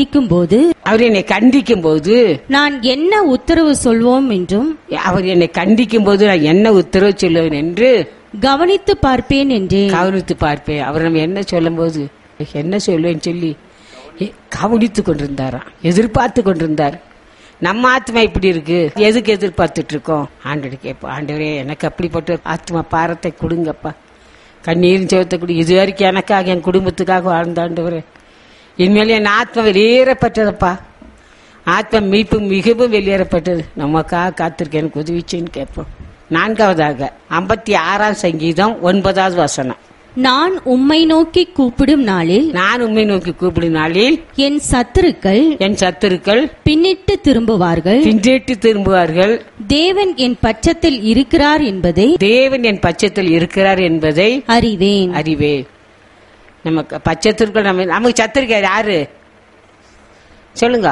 கண்டிக்கும் போது அவர் என்னை கண்டிக்கும் போது நான் என்ன உத்தரவு சொல்வோம் என்றும் அவர் என்னை கண்டிக்கும் போது நான் என்ன உத்தரவு சொல்லுவேன் என்று கவனித்து பார்ப்பேன் என்றேன் கவனித்து பார்ப்பேன் அவர் நம்ம என்ன சொல்லும்போது என்ன சொல்லுவேன்னு சொல்லி எ- கவனித்து கொண்டிருந்தாராம் எதிர்பார்த்து கொண்டிருந்தார் நம்ம ஆத்மா இப்படி இருக்கு எதுக்கு எதிர்பார்த்துட்டு இருக்கோம் ஆண்டவர் கேட்போம் ஆண்டவரே எனக்கு அப்படிப்பட்ட ஒரு ஆத்மா பாரத்தை கொடுங்கப்பா கண்ணீரின் செவத்தை கொடு இது வரைக்கும் எனக்காக என் குடும்பத்துக்காக வாழ்ந்த ஆண்டவரே இனிமேல் என் ஆத்மா வெளியேறப்பட்டதப்பா ஆத்மா மீட்பு மிகவும் வெளியேறப்பட்டது நமக்காக காத்திருக்க எனக்கு உதவிச்சுன்னு கேட்போம் நான்காவதாக ஐம்பத்தி ஆறாம் சங்கீதம் ஒன்பதாவது வசனம் நான் உம்மை நோக்கி கூப்பிடும் நாளில் நான் உண்மை நோக்கி கூப்பிடும் நாளில் என் சத்துருக்கள் என் சத்துருக்கள் பின்னிட்டு திரும்புவார்கள் பின்றேட்டு திரும்புவார்கள் தேவன் என் பட்சத்தில் இருக்கிறார் என்பதை தேவன் என் பட்சத்தில் இருக்கிறார் என்பதை அறிவேன் அறிவே நமக்கு பட்சத்திற்குள் நம்ம நமக்கு சத்திருக்கார் யாரு சொல்லுங்க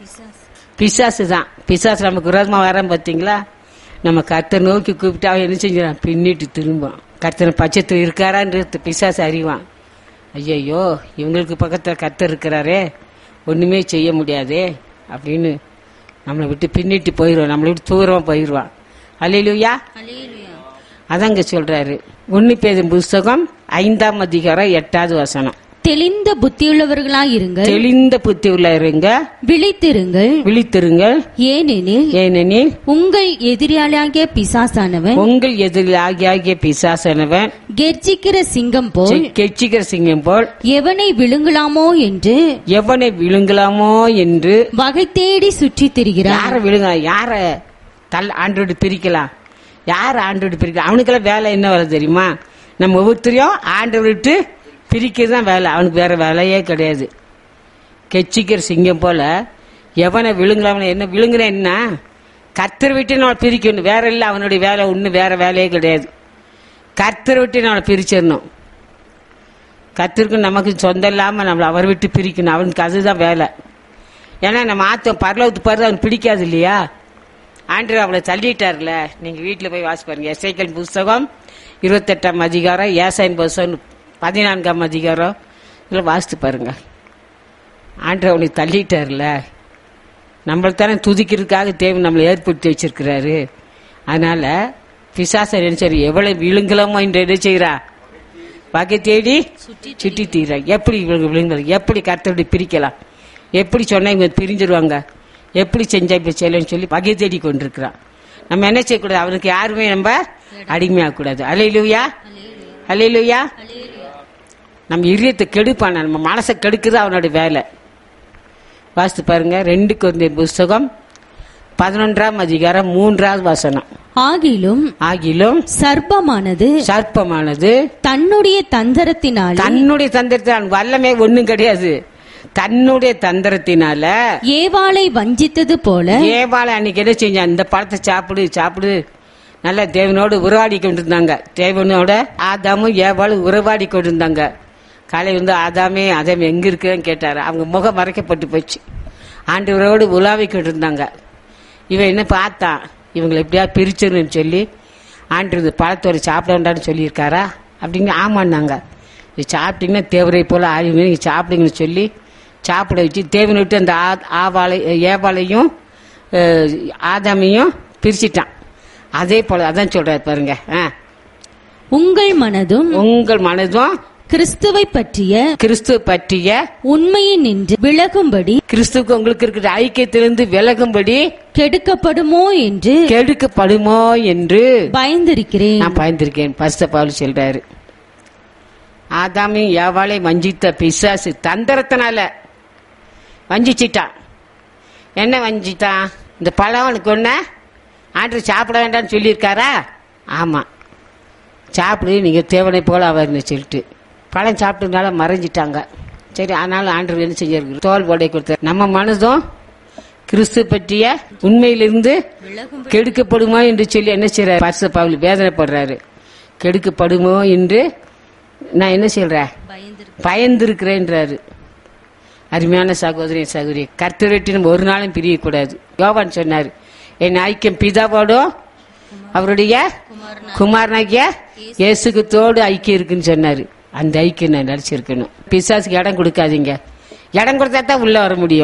பிசாசு தான் பிசாசு நமக்கு விரோதமா வரான் பாத்தீங்களா நம்ம கர்த்தர் நோக்கி கூப்பிட்டு அவன் என்ன செஞ்சான் பின்னிட்டு திரும்பும் கர்த்தர் பட்சத்தில் இருக்காரான்றது பிசாசு அறிவான் ஐயையோ இவங்களுக்கு பக்கத்தில் கர்த்தர் இருக்கிறாரே ஒண்ணுமே செய்ய முடியாதே அப்படின்னு நம்மளை விட்டு பின்னிட்டு போயிடுவான் நம்மளை விட்டு தூரமா போயிடுவான் அல்லையிலுயா அதாங்க சொல்றாரு ஒன்னு பேதும் புஸ்தகம் ஐந்தாம் அதிகாரம் எட்டாவது வசனம் தெளிந்த புத்தியுள்ளவர்களாயிருங்கள் தெளிந்த புத்தி உள்ள இருங்க விழித்திருங்கள் விழித்திருங்கள் ஏனெனில் ஏனெனில் உங்கள் எதிரியாளாகிய பிசாசானவன் உங்கள் எதிரில் ஆகிய பிசாசனவன் கெர்ச்சிக்கிற சிங்கம் போல் கெச்சிக்கிற சிங்கம் போல் எவனை விழுங்கலாமோ என்று எவனை விழுங்கலாமோ என்று வகை தேடி சுற்றித் திரிகிறார் யார விழுங்கலாம் யார தல் ஆண்டோடு பிரிக்கலாம் யார் ஆண்டோடு பிரிக்கலாம் அவனுக்கெல்லாம் வேலை என்ன வேலை தெரியுமா நம்ம ஒவ்வொருத்தரையும் ஆண்டை விட்டு பிரிக்கிறது தான் வேலை அவனுக்கு வேற வேலையே கிடையாது கெச்சிக்கிற சிங்கம் போல எவனை விழுங்கலாம் என்ன விழுங்குன என்ன கர்த்தர் விட்டு நான் பிரிக்கணும் வேற இல்லை அவனுடைய வேலை ஒன்றும் வேற வேலையே கிடையாது கர்த்தர் விட்டு நான் பிரிச்சிடணும் கர்த்தருக்கு நமக்கு சொந்தம் இல்லாமல் நம்மளை அவர் விட்டு பிரிக்கணும் அவனுக்கு அதுதான் வேலை ஏன்னா நம்ம ஆத்த பரலவத்து பாரு அவனுக்கு பிடிக்காது இல்லையா ஆண்டு அவளை தள்ளிட்டார்ல நீங்க வீட்டில் போய் வாசி பாருங்க எஸ்ஐக்கல் புஸ்தகம் இருபத்தெட்டாம் அதிகாரம் ஏசாயின் புஸ்தகம் பதினான்காம் அதிகாரம் இதில் வாசித்து பாருங்க ஆண்டு அவனை தள்ளிட்டார்ல நம்மளை தானே துதிக்கிறதுக்காக தேவை நம்மளை ஏற்படுத்தி வச்சிருக்கிறாரு அதனால பிசாசர் என்ன சரி எவ்வளவு விழுங்கலாமோ என்று என்ன செய்யறா வகை தேடி சுட்டி தீரா எப்படி இவங்க விழுங்குறது எப்படி கருத்தோடு பிரிக்கலாம் எப்படி சொன்னா இவங்க பிரிஞ்சிருவாங்க எப்படி செஞ்சா இப்ப செய்யலன்னு சொல்லி வகை தேடி கொண்டிருக்கிறான் நம்ம என்ன செய்யக்கூடாது அவனுக்கு யாருமே நம்ம அடிமையாக கூடாது அலையிலுயா அலையிலுயா நம்ம இதயத்தை கெடுப்பான நம்ம மனசை கெடுக்குது அவனோட வேலை வாசித்து பாருங்க ரெண்டு குழந்தையர் புஸ்தகம் பதினொன்றாம் அதிகாரம் மூன்றாவது வசனம் ஆகிலும் ஆகிலும் சர்ப்பமானது சர்ப்பமானது தன்னுடைய தந்திரத்தினால் தன்னுடைய தந்திரத்தினால் வல்லமே ஒண்ணும் கிடையாது தன்னுடைய தந்திரத்தினால ஏவாளை வஞ்சித்தது போல ஏவாளை அன்னைக்கு என்ன செஞ்சான் இந்த பழத்தை சாப்பிடு சாப்பிடு நல்ல தேவனோடு உறவாடி கொண்டிருந்தாங்க தேவனோட ஆதாமும் ஏவாளும் உறவாடி கொண்டிருந்தாங்க காலை வந்து ஆதாமே ஆதாம் எங்க இருக்குன்னு கேட்டாரு அவங்க முகம் மறைக்கப்பட்டு போச்சு ஆண்டவரோடு உலாவி கொண்டிருந்தாங்க இவன் என்ன பார்த்தான் இவங்களை எப்படியா பிரிச்சிடணும்னு சொல்லி ஆண்டு இந்த பழத்தோட சாப்பிட வேண்டாம்னு சொல்லியிருக்காரா அப்படின்னு ஆமான்னாங்க இது சாப்பிட்டீங்கன்னா தேவரை போல ஆயுமே நீங்கள் சாப்பிடுங்கன்னு சொல்லி சாப்பிட வச்சு தேவனை விட்டு அந்த ஆ- ஆவாளை ஏவாளையும் அஹ், ஆதாமையும் பிரிச்சிட்டான் அதே போல அதான் சொல்றாரு பாருங்க ஆ. உங்கள் மனதும் உங்கள் மனதும் கிறிஸ்துவை பற்றிய கிறிஸ்துவ பற்றிய உண்மையை நின்று விலகும்படி கிறிஸ்துவுக்கு உங்களுக்கு இருக்கிற ஐக்கியத்திலிருந்து விலகும்படி கெடுக்கப்படுமோ என்று கெடுக்கப்படுமோ என்று பயந்திருக்கிறேன் நான் பயந்திருக்கேன் பரிசுத்த பவுல் சொல்றாரு ஆதாமையும் ஏவாளை வஞ்சித்த பிசாசு தந்திரத்தினால வஞ்சிச்சிட்டான் என்ன வஞ்சிட்டான் இந்த பழம் உனக்கு ஒண்ண ஆண்டு சாப்பிட வேண்டாம்னு சொல்லியிருக்காரா ஆமா சாப்பிடு நீங்க தேவனை போல அவர்னு சொல்லிட்டு பழம் சாப்பிட்டதுனால மறைஞ்சிட்டாங்க சரி ஆனாலும் ஆண்டு என்ன செஞ்சிருக்கு தோல் போடை கொடுத்தார் நம்ம மனதும் கிறிஸ்து பற்றிய உண்மையிலிருந்து கெடுக்கப்படுமோ என்று சொல்லி என்ன செய்யறாரு பரிசு பவுல் வேதனைப்படுறாரு கெடுக்கப்படுமோ என்று நான் என்ன சொல்றேன் பயந்திருக்கிறேன்றாரு அருமையான சகோதரி சகோதரி கர்த்தரட்டி நம்ம ஒரு நாளும் பிரியக்கூடாது யோவான் சொன்னார் என் ஐக்கியம் பிதாவோடும் அவருடைய குமாரனாகிய இயேசுக்கு தோடு ஐக்கியம் இருக்குன்னு சொன்னாரு அந்த ஐக்கியம் நான் நினைச்சிருக்கணும் பிசாசுக்கு இடம் கொடுக்காதீங்க இடம் கொடுத்தா தான் உள்ள வர முடியும்